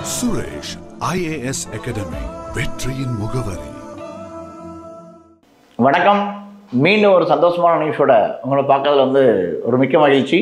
Suresh IAS academy வெற்றியின் முகவரி வணக்கம் மீண்டும் ஒரு சந்தோஷமான நியூஸோட உங்களை பார்க்கறதுல வந்து ஒரு மிக்க மகிழ்ச்சி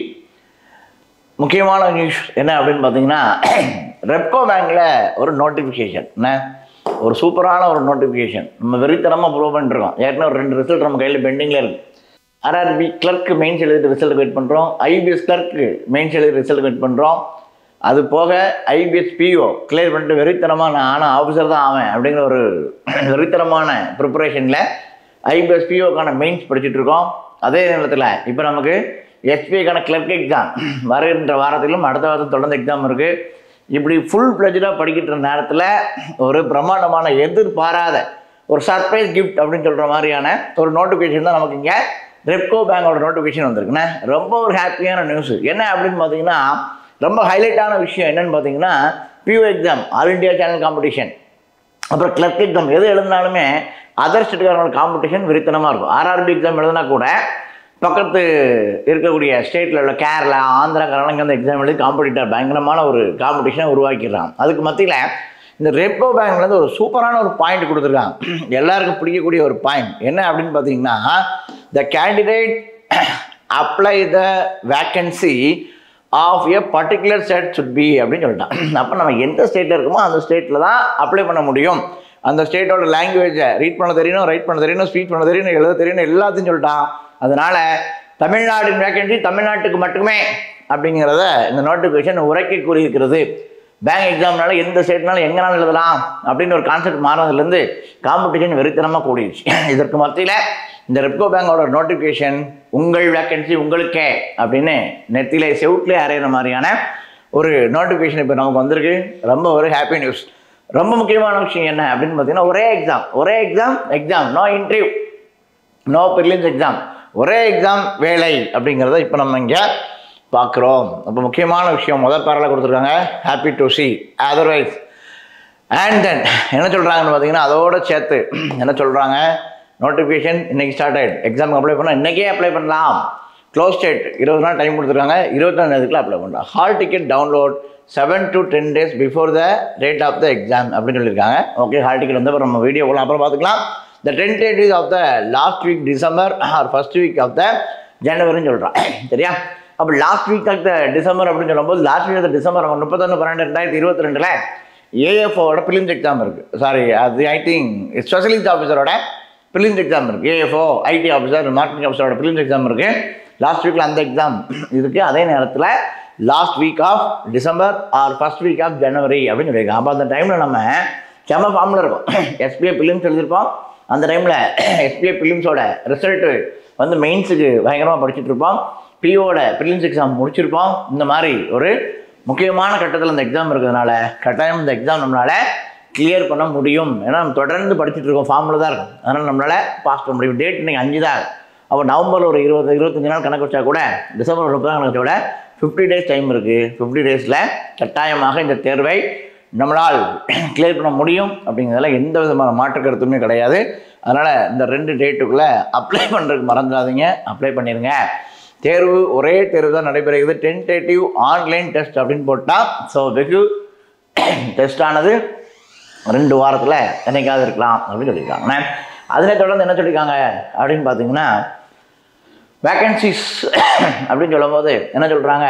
முக்கியமான நியூஸ் என்ன அப்படின்னு பார்த்தீங்கன்னா ரெப்கோ பேங்க்கில் ஒரு நோட்டிஃபிகேஷன் என்ன ஒரு சூப்பரான ஒரு நோட்டிஃபிகேஷன் நம்ம வெறித்தனமாக ப்ரூவ் பண்ணிருக்கோம் ஏற்கனவே ஒரு ரெண்டு ரிசல்ட் நம்ம கையில் பெண்டிங்கில் இருக்குது ஆர்ஆர்பி கிளர்க்கு மெயின்ஸ் எழுதிட்டு ரிசல்ட் வெயிட் பண்ணுறோம் ஐபிஎஸ் கிளர்க்கு மெயின்ஸ் எழுதி ரிசல்ட் வெயிட் பண்ணுறோம் அது போக ஐபிஎஸ் பிஓ கிளியர் பண்ணிட்டு வெறித்தனமாக நான் ஆனால் ஆஃபீஸர் தான் ஆவேன் அப்படிங்கிற ஒரு வெறித்தனமான ப்ரிப்பரேஷனில் ஐபிஎஸ் பிஓக்கான மெயின்ஸ் படிச்சுட்டு இருக்கோம் அதே நேரத்தில் இப்போ நமக்கு எஸ்பிஐக்கான கிளர்க் எக்ஸாம் வருகின்ற வாரத்திலும் அடுத்த வாரத்தில் தொடர்ந்து எக்ஸாம் இருக்குது இப்படி ஃபுல் பிளஜாக படிக்கிற நேரத்தில் ஒரு பிரம்மாண்டமான எதிர்பாராத ஒரு சர்ப்ரைஸ் கிஃப்ட் அப்படின்னு சொல்கிற மாதிரியான ஒரு நோட்டிஃபிகேஷன் தான் நமக்கு இங்கே ரெப்கோ பேங்கோட நோட்டிஃபிகேஷன் வந்திருக்குண்ணே ரொம்ப ஒரு ஹாப்பியான நியூஸ் என்ன அப்படின்னு பார்த்தீங்கன்னா ரொம்ப ஹைலைட்டான விஷயம் என்னன்னு பார்த்தீங்கன்னா பியூ exam all India channel competition அப்புறம் கிளர்க் எக்ஸாம் எது எழுதினாலுமே அதர் ஸ்டேட்டுக்காரங்களோட காம்படிஷன் விரித்தனமாக இருக்கும் ஆர்ஆர்பி எக்ஸாம் எழுதினா கூட பக்கத்து இருக்கக்கூடிய ஸ்டேட்டில் உள்ள கேரளா ஆந்திராக்காரங்க அந்த எக்ஸாம் எழுதி காம்படிட்டர் பயங்கரமான ஒரு காம்படிஷனை உருவாக்கிடுறாங்க அதுக்கு மத்தியில் இந்த ரெப்கோ பேங்க்லேருந்து ஒரு சூப்பரான ஒரு பாயிண்ட் கொடுத்துருக்காங்க எல்லாருக்கும் பிடிக்கக்கூடிய ஒரு பாயிண்ட் என்ன அப்படின்னு பார்த்தீங்கன்னா the candidate apply the vacancy of a particular state should be அப்படின்னு சொல்லிட்டான் அப்போ நம்ம எந்த ஸ்டேட்டில் இருக்கோமோ அந்த ஸ்டேட்டில் தான் அப்ளை பண்ண முடியும் அந்த ஸ்டேட்டோட லாங்குவேஜை ரீட் பண்ண தெரியணும் ரைட் பண்ண தெரியணும் ஸ்பீச் பண்ண தெரியணும் எழுத தெரியணும் எல்லாத்தையும் சொல்லிட்டான் அதனால் தமிழ்நாட்டின் வேக்கன்சி தமிழ்நாட்டுக்கு மட்டுமே அப்படிங்கிறத இந்த நோட்டிஃபிகேஷன் உரைக்க கூறியிருக்கிறது பேங்க் எக்ஸாம்னால எந்த ஸ்டேட்னாலும் எங்கனாலும் எழுதலாம் அப்படின்னு ஒரு கான்செப்ட் மாறினதுலேருந்து காம்படிஷன் வெறித்தனமாக கூடிடுச்சு இதற்கு மத்தியில் இந்த ரெப்கோ பேங்கோட நோட்டிஃபிகேஷன் உங்கள் வேக்கன்சி உங்களுக்கே அப்படின்னு நெத்திலே செவுட்லேயே அறையிற மாதிரியான ஒரு நோட்டிஃபிகேஷன் இப்போ நமக்கு வந்திருக்கு ரொம்ப ஒரு ஹாப்பி நியூஸ் ரொம்ப முக்கியமான விஷயம் என்ன அப்படின்னு பார்த்தீங்கன்னா ஒரே எக்ஸாம் ஒரே exam exam no interview no prelims exam ஒரே எக்ஸாம் வேலை அப்படிங்கிறத இப்போ நம்ம இங்கே பார்க்குறோம் அப்போ முக்கியமான விஷயம் முதல் பேரில் கொடுத்துருக்காங்க happy to see otherwise and then என்ன சொல்கிறாங்கன்னு பார்த்தீங்கன்னா அதோட சேர்த்து என்ன சொல்கிறாங்க நோட்டிஃபிகேஷன் இன்னைக்கு ஸ்டார்ட் ஆகிடு எக்ஸாமுக்கு அப்ளை பண்ணால் இன்றைக்கே அப்ளை பண்ணலாம் க்ளோஸ் டேட் இருபது நாள் டைம் கொடுத்துருக்காங்க இருபத்தாந்தேதிக்குள்ள அப்ளை பண்ணலாம் hall ticket download seven to ten days before the date of the exam அப்படின்னு சொல்லியிருக்காங்க ஓகே ஹால் டிக்கெட் வந்து அப்புறம் நம்ம வீடியோ போகலாம் அப்புறம் பார்த்துக்கலாம் the tentative of the last week December or first week of the ஜனவரின்னு சொல்கிறான் சரியா அப்போ last week of the December அப்படின்னு சொல்லும்போது லாஸ்ட் வீக் ஆஃப் டிசம்பர் முப்பத்தொன்று பன்னெண்டு ரெண்டாயிரத்தி இருபத்தி ரெண்டில் ஏஎஃப்ஓட பிலிம்ஸ் எக்ஸாம் இருக்குது சாரி அது ஐ திங்க் ஸ்பெஷலிஸ்ட் ஆஃபீஸரோட பிலிம்ஸ் எக்ஸாம் இருக்குது ஏஎஃப்ஓ ஐடி ஆஃபீஸர் மார்க்கெட்டிங் ஆஃபீஸரோட பிலிம்ஸ் எக்ஸாம் இருக்குது லாஸ்ட் வீக்கில் அந்த எக்ஸாம் இருக்குது அதே நேரத்தில் last week of December or first week of January அப்படின்னு சொல்லியிருக்காங்க அப்போ அந்த டைமில் நம்ம செம்ம ஃபார்மில் இருக்கும் எஸ்பிஐ பிலிம்ஸ் எழுதியிருப்போம் அந்த டைமில் எஸ்பிஐ பிலிம்ஸோட ரிசல்ட்டு வந்து மெயின்ஸுக்கு பயங்கரமாக படிச்சுட்டு இருப்போம் பிஓட ப்ரிலிம்ஸ் எக்ஸாம் முடிச்சிருப்போம் இந்த மாதிரி ஒரு முக்கியமான கட்டத்தில் இந்த எக்ஸாம் இருக்கிறதுனால கட்டாயம் இந்த எக்ஸாம் நம்மளால் கிளியர் பண்ண முடியும் ஏன்னா நம்ம தொடர்ந்து படிச்சுட்டு இருக்கோம் ஃபார்மில் தான் இருக்கும் அதனால் நம்மளால் பாஸ் பண்ண முடியும் டேட் இன்னைக்கு அஞ்சு தான் அப்போ நவம்பரில் ஒரு இருபது இருபத்தஞ்சு நாள் கணக்கு வச்சா கூட டிசம்பர் முப்பது நாள் கணக்கு வச்சா கூட ஃபிஃப்டி டேஸ் டைம் இருக்குது ஃபிஃப்டி டேஸில் கட்டாயமாக இந்த தேர்வை நம்மளால் கிளியர் பண்ண முடியும் அப்படிங்கிறதுல எந்த விதமான மாற்று கருத்துமே கிடையாது அதனால் இந்த ரெண்டு டேட்டுக்குள்ளே அப்ளை பண்ணுறதுக்கு மறந்துடாதீங்க அப்ளை பண்ணிடுங்க தேர்வு ஒரே தேர்வு தான் நடைபெறுகிறது டென்டேட்டிவ் ஆன்லைன் டெஸ்ட் அப்படின்னு போட்டால் ஸோ வெகு டெஸ்ட் ஆனது ரெண்டு வாரத்தில் என்னைக்காவது இருக்கலாம் அப்படின்னு சொல்லியிருக்காங்க அதனை தொடர்ந்து என்ன சொல்லியிருக்காங்க அப்படின்னு பார்த்தீங்கன்னா வேக்கன்சிஸ் அப்படின்னு சொல்லும்போது என்ன சொல்கிறாங்க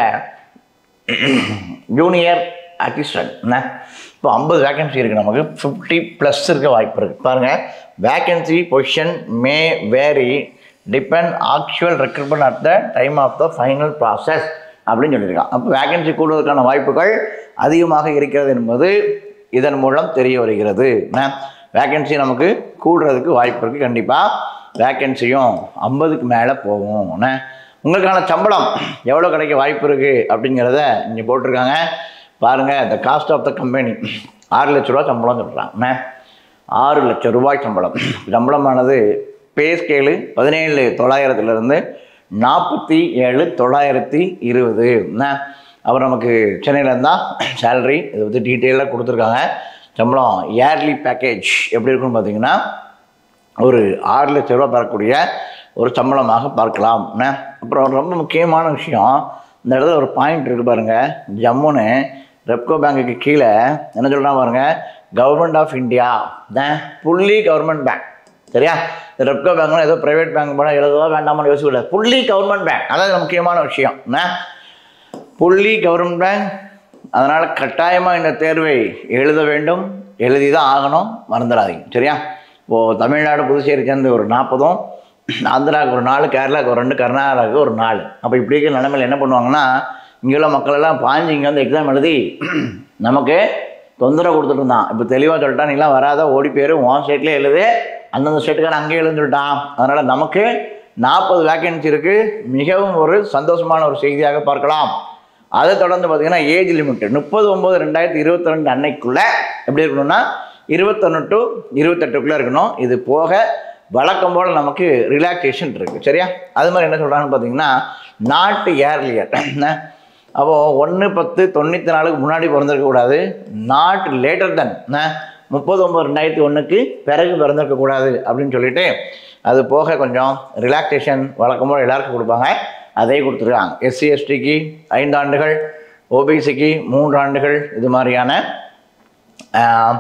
ஜூனியர் அசிஸ்டன்ட் என்ன இப்போ ஐம்பது வேக்கன்சி இருக்குது நமக்கு ஃபிஃப்டி ப்ளஸ் இருக்க வாய்ப்பு இருக்குது பாருங்கள் vacancy position may vary depend actual recruitment at the time of the final process அப்படின்னு சொல்லியிருக்கான் அப்போ வேக்கன்சி கூடுவதற்கான வாய்ப்புகள் அதிகமாக இருக்கிறது என்பது இதன் மூலம் தெரிய வருகிறது வேக்கன்சி நமக்கு கூடுறதுக்கு வாய்ப்பு இருக்குது கண்டிப்பாக வேக்கன்சியும் ஐம்பதுக்கு மேலே போகும் என்ன உங்களுக்கான சம்பளம் எவ்வளோ கிடைக்க வாய்ப்பு இருக்குது அப்படிங்கிறத இங்கே போட்டிருக்காங்க பாருங்கள் the cost of the company ஆறு லட்ச ரூபா சம்பளம் சொல்கிறாங்க ஆறு லட்சம் ரூபாய் சம்பளம் சம்பளமானது பே ஸ்கேலு பதினேழு தொள்ளாயிரத்துலேருந்து நாற்பத்தி ஏழு தொள்ளாயிரத்தி இருபது என்ன அப்புறம் நமக்கு சென்னையில் இருந்தால் சேலரி இதை வந்து டீட்டெயிலாக கொடுத்துருக்காங்க சம்பளம் இயர்லி பேக்கேஜ் எப்படி இருக்குன்னு பார்த்தீங்கன்னா ஒரு ஆறு லட்ச ரூபா பெறக்கூடிய ஒரு சம்பளமாக பார்க்கலாம் என்ன அப்புறம் ரொம்ப முக்கியமான விஷயம் இந்த இடத்துல ஒரு பாயிண்ட் இருக்குது பாருங்கள் ஜம்முன்னு ரெப்கோ பேங்குக்கு கீழே என்ன சொல்கிறான் பாருங்க கவர்மெண்ட் ஆஃப் இந்தியா தான் புள்ளி கவர்மெண்ட் பேங்க் சரியா இந்த ரெப்கோ பேங்க்னா ஏதோ ப்ரைவேட் பேங்க் போல எழுதவோ வேண்டாமான்னு யோசிக்கக்கூடாது புள்ளி கவர்மெண்ட் பேங்க் அதான் இதுல முக்கியமான விஷயம் என்ன புள்ளி கவர்மெண்ட் பேங்க் அதனால் கட்டாயமாக இந்த தேர்வை எழுத வேண்டும் எழுதி தான் ஆகணும் மறந்துடாதீங்க சரியா இப்போது தமிழ்நாடு புதுச்சேரி சேர்ந்து ஒரு நாற்பதும் ஆந்திராவுக்கு ஒரு நாலு கேரளாவுக்கு ஒரு ரெண்டு கர்நாடகாவுக்கு ஒரு நாலு அப்போ இப்படி இருக்கிற நிலைமையில் என்ன பண்ணுவாங்கன்னா இங்கே உள்ள மக்கள் எல்லாம் பாஞ்சு இங்கே வந்து எக்ஸாம் எழுதி நமக்கு தொந்தரவு கொடுத்துட்டு இருந்தான் இப்போ தெளிவாக சொல்லிட்டான் நீலாம் வராத ஓடி போயிரு உன் ஸ்டேட்லேயே எழுது அந்தந்த ஸ்டேட்டுக்காரன் அங்கேயே எழுந்து சொல்லிட்டான் அதனால் நமக்கு நாற்பது வேக்கன்சி இருக்குது மிகவும் ஒரு சந்தோஷமான ஒரு செய்தியாக பார்க்கலாம் அதை தொடர்ந்து பார்த்தீங்கன்னா ஏஜ் லிமிட் முப்பது ஒம்பது ரெண்டாயிரத்தி இருபத்தி ரெண்டு அன்னைக்குள்ளே எப்படி இருக்கணும்னா இருபத்தொன்று டு இருபத்தெட்டுக்குள்ளே இருக்கணும் இது போக வழக்கம் போல் நமக்கு ரிலாக்ஸேஷன் இருக்குது சரியா அது மாதிரி என்ன சொல்கிறாங்கன்னு பார்த்தீங்கன்னா நாட்டு ஏர்லியர் அப்போது ஒன்று பத்து தொண்ணூற்றி நாலுக்கு முன்னாடி பிறந்திருக்கக்கூடாது நாட் லேட்டர் தென் முப்பது ஒம்பது ரெண்டாயிரத்தி ஒன்றுக்கு பிறகு பிறந்திருக்கக்கூடாது அப்படின்னு சொல்லிட்டு அது போக கொஞ்சம் ரிலாக்ஸேஷன் வழக்கம் போல் எல்லாருக்கும் கொடுப்பாங்க அதே கொடுத்துருக்காங்க எஸ்சி எஸ்டிக்கு ஐந்து ஆண்டுகள் ஓபிசிக்கு மூன்று ஆண்டுகள் இது மாதிரியான ஆஹ்,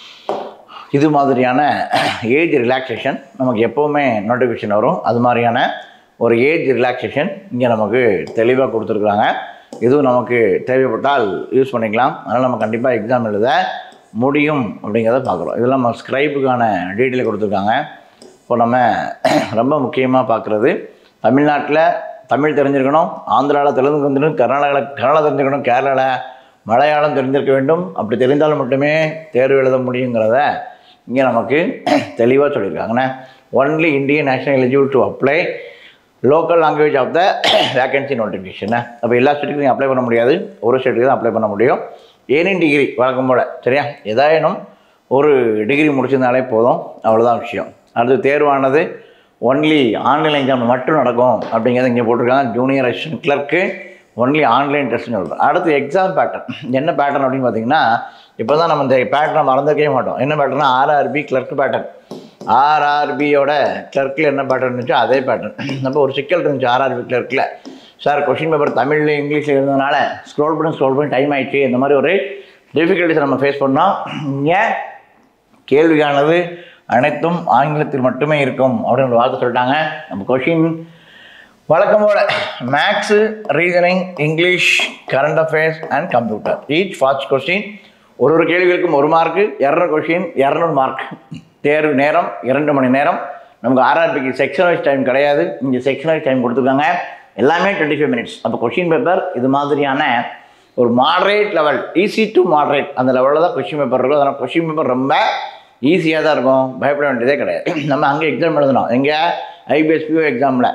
இது மாதிரியான ஏஜ் ரிலாக்ஸேஷன் நமக்கு எப்போவுமே நோட்டிஃபிகேஷன் வரும் அது மாதிரியான ஒரு ஏஜ் ரிலாக்ஸேஷன் இங்கே நமக்கு தெளிவாக கொடுத்துருக்குறாங்க இதுவும் நமக்கு தேவைப்பட்டால் யூஸ் பண்ணிக்கலாம் அதனால் நம்ம கண்டிப்பாக எக்ஸாம் எழுத முடியும் அப்படிங்கிறத பார்க்குறோம் இதெல்லாம் நம்ம ஸ்க்ரைப்புக்கான டீட்டெயில் கொடுத்துருக்காங்க இப்போ நம்ம ரொம்ப முக்கியமாக பார்க்குறது தமிழ்நாட்டில் தமிழ் தெரிஞ்சிருக்கணும் ஆந்திராவில் தெலுங்கு தெரிஞ்சிருக்கணும் கர்நாடகாவில் கன்னடா தெரிஞ்சிருக்கணும் கேரளாவில் மலையாளம் தெரிஞ்சிருக்க வேண்டும் அப்படி தெரிந்தால் மட்டுமே தேர்வு எழுத முடியுங்கிறத இங்கே நமக்கு தெளிவாக சொல்லியிருக்காங்கண்ணே only Indian national eligible to apply local language of the vacancy notification அப்போ எல்லா ஸ்டேட்டுக்கும் நீங்கள் அப்ளை பண்ண முடியாது ஒரு ஸ்டேட்டுக்கு தான் அப்ளை பண்ண முடியும் எனி டிகிரி வழக்கம் போல் சரியா ஏதாயினும் ஒரு டிகிரி முடிச்சிருந்தாலே போதும் அவ்வளோதான் விஷயம் அடுத்து தேர்வானது ஒன்லி ஆன்லைன் எக்ஸாம் மட்டும் நடக்கும் அப்படிங்கிறத இங்கே போட்டிருக்காங்க junior assistant clerk only online டெஸ்ட்னு சொல்கிறோம் அடுத்து எக்ஸாம் பேட்டர்ன் என்ன பேட்டர்ன் அப்படின்னு பார்த்தீங்கன்னா இப்போ தான் நம்ம இந்த பேட்டர்னை மறந்துக்கவே மாட்டோம் என்ன பேட்டர்னா ஆர்ஆர்பி கிளர்க் பேட்டர்ன் ஆர்ஆர்பியோட கிளர்க்கில் என்ன பேட்டர்ன் இருந்துச்சோ அதே பேட்டர்ன் அப்போ ஒரு சிக்கல் இருந்துச்சு ஆர்ஆர்பி கிளர்க்கில் சார் கொஷின் பேப்பர் தமிழில் இங்கிலீஷில் இருந்ததுனால ஸ்க்ரோல் பண்ணி ஸ்க்ரோல் பண்ணி டைம் ஆயிடுச்சு இந்த மாதிரி ஒரு டிஃபிகல்ட்டிஸை நம்ம ஃபேஸ் பண்ணோம் இங்கே கேள்வியானது அனைத்தும் ஆங்கிலத்தில் மட்டுமே இருக்கும் அப்படின்னு ஒரு வார்த்தை சொல்லிட்டாங்க நம்ம கொஷின் வழக்கம் போல maths reasoning English current affairs and computer each first question ஒரு ஒரு கேள்விகளுக்கும் ஒரு மார்க்கு இரநூறு கொஸ்டின் இரநூறு மார்க் தேர்வு நேரம் இரண்டு மணி நேரம் நமக்கு ஆர்ஆர்பிக்கு செக்ஷன் வைஸ் டைம் கிடையாது இங்கே செக்ஷன் வைஸ் டைம் கொடுத்துருக்காங்க எல்லாமே டுவெண்ட்டி ஃபைவ் மினிட்ஸ் அப்போ கொஷின் பேப்பர் இது மாதிரியான ஒரு moderate level easy to moderate அந்த லெவலில் தான் கொஷின் பேப்பர் இருக்கும் அதனால் கொஷின் பேப்பர் ரொம்ப ஈஸியாக தான் இருக்கும் பயப்பட வேண்டியதே கிடையாது நம்ம அங்கே எக்ஸாம் எழுதணும் எங்கே ஐபிஎஸ்பிஓ எக்ஸாமில்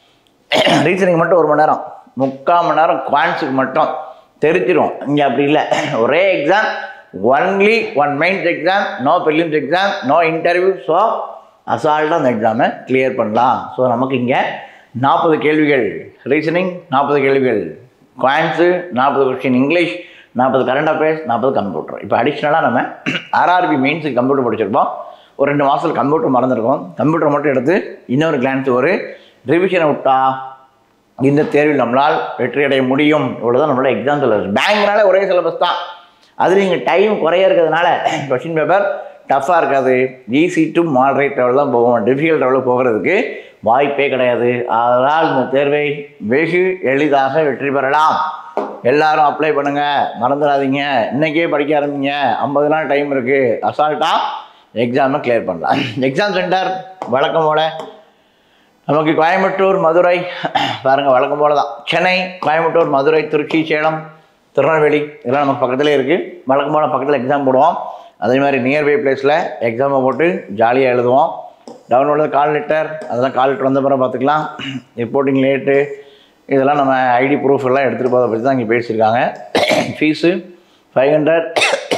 ரீசனிங் மட்டும் ஒரு மணி நேரம் முக்கால் மணி நேரம் குவான்ஸுக்கு மட்டும் தெரிச்சிரும் இங்கே அப்படி இல்லை ஒரே exam only one mains exam no prelims exam no interview so அசால்ட்டாக அந்த எக்ஸாமை கிளியர் பண்ணலாம் ஸோ நமக்கு இங்கே நாற்பது கேள்விகள் ரீசனிங் நாற்பது கேள்விகள் குவான்ஸு நாற்பது கொஸ்டின் இங்கிலீஷ் நாற்பது கரண்ட் அஃபேர்ஸ் நாற்பது கம்ப்யூட்டர் இப்போ அடிஷ்னலாக நம்ம ஆர்ஆர்பி மெயின்ஸுக்கு கம்ப்யூட்டர் படிச்சிருப்போம் ஒரு ரெண்டு மாதத்தில் கம்ப்யூட்டர் மறந்துருக்கோம் கம்ப்யூட்டர் மட்டும் எடுத்து இன்னொரு கிளான்ஸ் ஒரு ரிவிஷனை விட்டா இந்த தேர்வில் நம்மளால் வெற்றி அடைய முடியும் இவ்வளோதான் நம்மளோட எக்ஸாம் சிலபஸ் பேங்க்னால ஒரே சிலபஸ் தான் அதில் இங்கே டைம் குறைய இருக்கிறதுனால கொஷின் பேப்பர் டஃப்பாக இருக்காது ஈஸி டு மாடரேட் லெவல் தான் போகும் டிஃபிகல்ட் லெவலில் போகிறதுக்கு வாய்ப்பே கிடையாது அதனால் இந்த தேர்வை வெகு எளிதாக வெற்றி பெறலாம் எல்லாரும் அப்ளை பண்ணுங்கள் மறந்துடாதீங்க இன்றைக்கே படிக்க ஆரம்பிங்க ஐம்பது நாள் டைம் இருக்குது அசால்ட்டாக எக்ஸாமை கிளியர் பண்ணலாம் எக்ஸாம் சென்டர் வழக்கம் போல நமக்கு கோயம்புத்தூர் மதுரை பாருங்க வழக்கம் போல தான் சென்னை கோயம்புத்தூர் மதுரை திருச்சி சேலம் திருநெல்வேலி இதெல்லாம் நமக்கு பக்கத்துலேயே இருக்குது வழக்கம் போல பக்கத்தில் எக்ஸாம் போடுவோம் அதே மாதிரி நியர்பை பிளேஸில் எக்ஸாமை போட்டு ஜாலியாக எழுதுவோம் டவுன்லோடு கால் லெட்டர் அதெல்லாம் கால் லெட்டர் வந்த பிறகு பார்த்துக்கலாம் ரிப்போர்ட்டிங் லேட்டு இதெல்லாம் நம்ம ஐடி ப்ரூஃப் எல்லாம் எடுத்துகிட்டு போகிறத பற்றி தான் இங்கே பேசியிருக்காங்க fees five hundred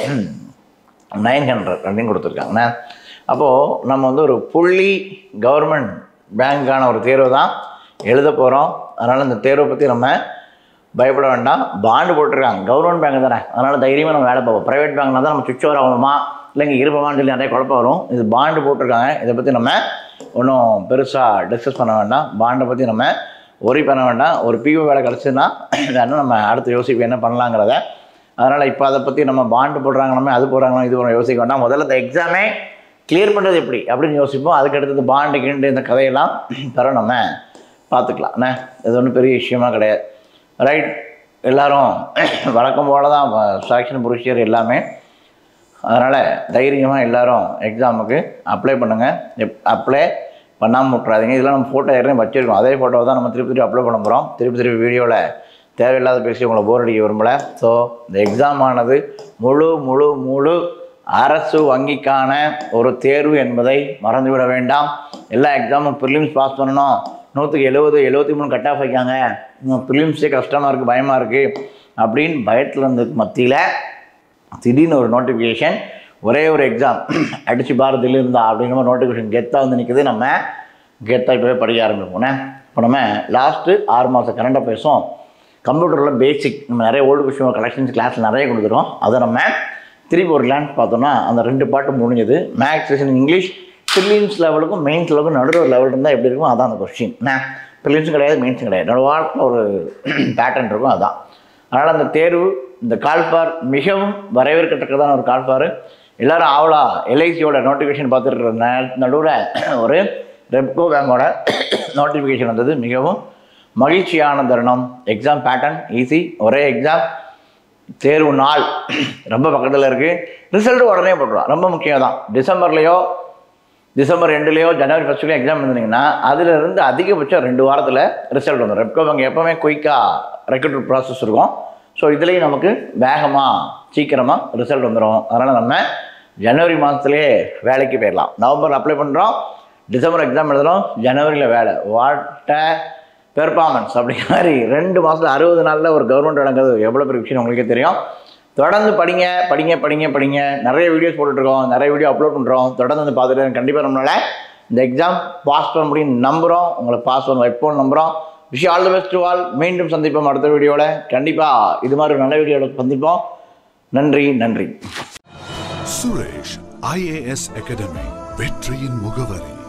nine hundred அப்படின்னு கொடுத்துருக்காங்கண்ணே அப்போது நம்ம வந்து ஒரு புள்ளி கவர்மெண்ட் பேங்க்கான ஒரு தேர்வு தான் எழுத போகிறோம் அதனால் இந்த தேர்வை பற்றி நம்ம பயப்பட வேண்டாம் பாண்டு போட்டிருக்காங்க கவர்மெண்ட் பேங்க் தானே அதனால் தைரியமாக நம்ம வேலை பார்ப்போம் ப்ரைவேட் பேங்க்னா தான் நம்ம சுவிட்ச் ஓவர் ஆகணுமா இல்லைங்க இருப்போமான்னு சொல்லி நிறைய குழப்பம் வரும் இது பாண்டு போட்டிருக்காங்க இதை பற்றி நம்ம ஒன்றும் பெருசாக டிஸ்கஸ் பண்ண வேண்டாம் பாண்டை பற்றி நம்ம ஒரி பண்ண வேண்டாம் ஒரு பிஓ வேலை கிடச்சுன்னா வேணா நம்ம அடுத்து யோசிப்பு என்ன பண்ணலாங்கிறத அதனால் இப்போ அதை பற்றி நம்ம பாண்டு போடுறாங்களாமே அது போடுறாங்களோ இது போடுறோம் யோசிக்க வேண்டாம் முதல்ல இந்த எக்ஸாமே கிளியர் பண்ணுறது எப்படி அப்படின்னு யோசிப்போம் அதுக்கு அடுத்தது பாண்டு கிண்டு இந்த கதையெல்லாம் தர நம்ம பார்த்துக்கலாம் என்ன இது ஒன்றும் பெரிய விஷயமா கிடையாது ரைட் எல்லாரும் வழக்கம் போல தான் செலெக்ஷன் ப்ரொசீஜர் எல்லாமே அதனால் தைரியமாக எல்லாரும் எக்ஸாமுக்கு அப்ளை பண்ணுங்கள் அப்ளை பண்ணாமல் விட்றாதீங்க இதெல்லாம் நம்ம ஃபோட்டோ ஏற்கனவே வச்சுருக்கோம் அதே ஃபோட்டோவை தான் நம்ம திருப்பி திருப்பி அப்ளை பண்ண போகிறோம் திருப்பி திருப்பி வீடியோவில் தேவையில்லாத பேசி உங்களை போர் அடிக்க விரும்பலை ஸோ இந்த எக்ஸாம் ஆனது முழு முழு முழு அரசு வங்கிக்கான ஒரு தேர்வு என்பதை மறந்துவிட வேண்டாம் எல்லா எக்ஸாமும் ப்ரிலிம்ஸ் பாஸ் பண்ணணும் நூற்றுக்கு எழுபது எழுபத்தி மூணு கட் ஆஃப் வைக்காங்க ப்ரிலிம்ஸே கஷ்டமாக இருக்குது பயமாக இருக்குது அப்படின்னு பயத்தில் இருந்ததுக்கு மத்தியில் திடீர்னு ஒரு நோட்டிஃபிகேஷன் ஒரே ஒரு எக்ஸாம் அடிச்சு பாரதில் இருந்தா அப்படிங்கிற மாதிரி நோட்டிஃபிகேஷன் கெத்தாக வந்து நிற்குது நம்ம கெத்தாக இப்போவே படிக்க ஆரம்பிப்போனே இப்போ நம்ம லாஸ்ட்டு ஆறு மாதம் கரண்டாக பேசும் கம்ப்யூட்டரில் பேசிக் நம்ம நிறைய ஓல்டு கொஸ்டின் கலெக்ஷன்ஸ் கிளாஸ் நிறைய கொடுக்குறோம் அதை நம்ம திருப்பி ஒரு கிளான்ஸ் பார்த்தோம்னா அந்த ரெண்டு பாட்டு முடிஞ்சது மேக்ஸ் ரீசனிங் இங்கிலீஷ் ப்ரிலிம்ஸ் லெவலுக்கும் மெயின்ஸ் லெவலுக்கும் நடுவில் ஒரு லெவல் இருந்தால் எப்படி இருக்கும் அதான் அந்த கொஸ்டின் என்ன ப்ரிலிம்ஸும் கிடையாது மெயின்ஸும் கிடையாது நடுவு வாரத்தில் ஒரு பேட்டர்ன் இருக்கும் அதான் அதனால் அந்த தேர்வு இந்த கால்பார் மிகவும் வரவேற்கத்தக்கதான ஒரு கால்பார் எல்லாரும் ஆவலா எல்ஐசியோட நோட்டிஃபிகேஷன் பார்த்துட்டு நடுவில் ஒரு ரெப்கோ பேங்கோட நோட்டிஃபிகேஷன் வந்தது மிகவும் மகிழ்ச்சியான தருணம் எக்ஸாம் பேட்டர்ன் ஈஸி ஒரே எக்ஸாம் தேர்வு நாள் ரொம்ப பக்கத்தில் இருக்குது ரிசல்ட்டு உடனே போட்டுருவோம் ரொம்ப முக்கியம் தான் டிசம்பர்லேயோ டிசம்பர் ரெண்டுலேயோ ஜனவரி ஃபஸ்ட்டுலேயோ எக்ஸாம் இருந்தீங்கன்னா அதிலிருந்து அதிகபட்சம் ரெண்டு வாரத்தில் ரிசல்ட் வந்துடும் ரெப்கோ பேங்க் எப்போவுமே குயிக்காக ரெக்ரூட் ப்ராசஸ் இருக்கும் ஸோ இதுலேயும் நமக்கு வேகமாக சீக்கிரமாக ரிசல்ட் வந்துடும் அதனால் நம்ம ஜனவரி மாதத்துலேயே வேலைக்கு போயிடலாம் நவம்பர் அப்ளை பண்ணுறோம் டிசம்பர் எக்ஸாம் எழுதுகிறோம் ஜனவரியில் வேலை வாட்ட பெர்ஃபார்மன்ஸ் அப்படிங்கிற மாதிரி ரெண்டு மாதத்தில் அறுபது நாளில் ஒரு கவர்மெண்ட் வழங்குறது எவ்வளோ பெரிய விஷயம் உங்களுக்கே தெரியும் தொடர்ந்து படிங்க படிங்க படிங்க படிங்க நிறைய வீடியோஸ் போட்டுட்ருக்கோம் நிறைய வீடியோ அப்லோட் பண்ணுறோம் தொடர்ந்து வந்து பார்த்துட்டு கண்டிப்பாக நம்மளால் இந்த எக்ஸாம் பாஸ் பண்ண முடியும் நம்புகிறோம் உங்களை பாஸ் பண்ண வைப்போம் நம்புகிறோம் wish all the best to all மீண்டும் சந்திப்போம் அடுத்த வீடியோவில் கண்டிப்பாக இது மாதிரி ஒரு நல்ல வீடியோவில் சந்திப்போம் நன்றி நன்றி சுரேஷ் ஐஏஎஸ் அகாடமி வெற்றியின் முகவரி